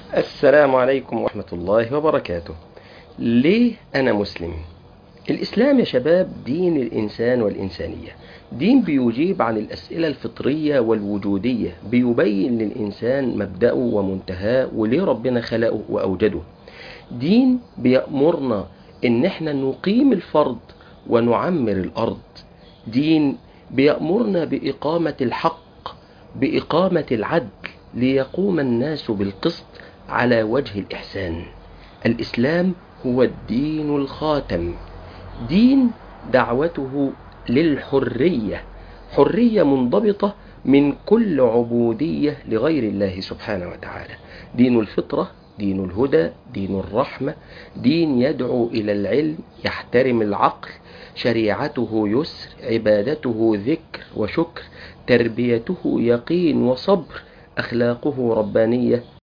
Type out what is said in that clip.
السلام عليكم ورحمة الله وبركاته ليه أنا مسلم؟ الإسلام يا شباب دين الإنسان والإنسانية دين بيجيب عن الأسئلة الفطرية والوجودية بيبين للإنسان مبدأه ومنتهاه وليه ربنا خلقه وأوجده دين بيأمرنا إن احنا نقيم الفرض ونعمر الأرض دين بيأمرنا بإقامة الحق بإقامة العدل ليقوم الناس بالقسط على وجه الإحسان الإسلام هو الدين الخاتم دين دعوته للحرية حرية منضبطة من كل عبودية لغير الله سبحانه وتعالى دين الفطرة دين الهدى دين الرحمة دين يدعو إلى العلم يحترم العقل شريعته يسر عبادته ذكر وشكر تربيته يقين وصبر أخلاقه ربانية